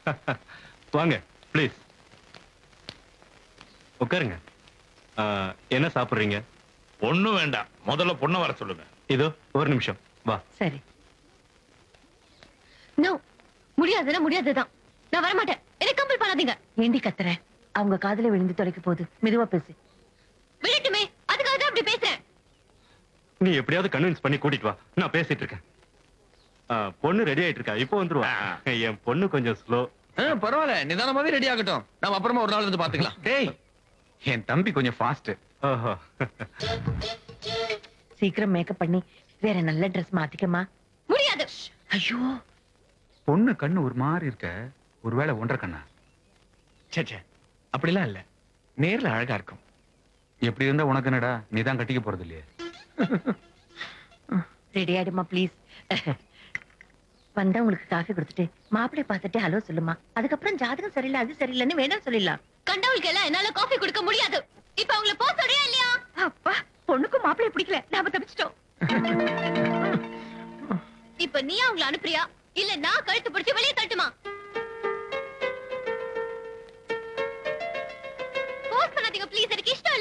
வாங்க ப்ளீஸ் உட்காருங்க ஆ, என்ன சாப்பிடுறீங்க ஒண்ணும் வேண்டாம் முதல்ல பொண்ணை வர சொல்லுங்க இதோ ஒரு நிமிஷம் வா சரி நோ முடியாதுன்னா முடியாதுதான் நான் வர மாட்டேன் என்ன கம்பல் பண்ணாதீங்க ஏண்டி கத்துற அவங்க காதுல விழுந்து தொலைக்க போகுது மெதுவா பேசு விடட்டுமே அதுக்காக தான் அப்படி பேசுறேன் நீ எப்படியாவது கன்வின்ஸ் பண்ணி கூட்டிட்டு வா நான் பேசிட்டு இருக்கேன் ஆ, பொண்ணு ரெடி ஆயிட்டு இருக்கா இப்போ வந்துருவா ஆ. என் பொண்ணு கொஞ்சம் ஸ்லோ ஆ, பரவாயில்ல நிதானமாவே ரெடி ஆகட்டும் நம்ம அப்புறமா ஒரு நாள் வந்து பாத்துக்கலாம் டேய் என் தம்பி கொஞ்சம் ஃபாஸ்ட் ஓஹோ சீக்கிரம் மேக்கப் பண்ணி வேற நல்ல Dress மாத்திக்கமா முடியாது ஐயோ பொண்ணு கண்ணு ஒரு மாதிரி இருக்க ஒருவேளை ஒன்றரை கண்ணா சே சே அப்படிலாம் இல்ல நேர்ல அழகா இருக்கும் எப்படி இருந்தா உனக்கு என்னடா நீ தான் கட்டிக்க போறது இல்லையே ரெடி ஆயிடுமா ப்ளீஸ் வந்தவங்களுக்கு காஃபி கொடுத்துட்டு மாப்பிளை பார்த்துட்டு ஹலோ சொல்லுமா அதுக்கப்புறம் ஜாதகம் சரியில்லை அது சரியில்லைன்னு வேணாம் சொல்லிடலாம் கண்டவளுக்கு எல்லாம் என்னால காஃபி கொடுக்க முடியாது இப்ப அவங்கள போக சொல்றியா இல்லையா அப்பா பொண்ணுக்கும் மாப்பிளை பிடிக்கல நாம தப்பிச்சிட்டோம் இப்ப நீ அவங்கள அனுப்புறியா இல்ல நான் கழுத்து பிடிச்சு வெளியே தட்டுமா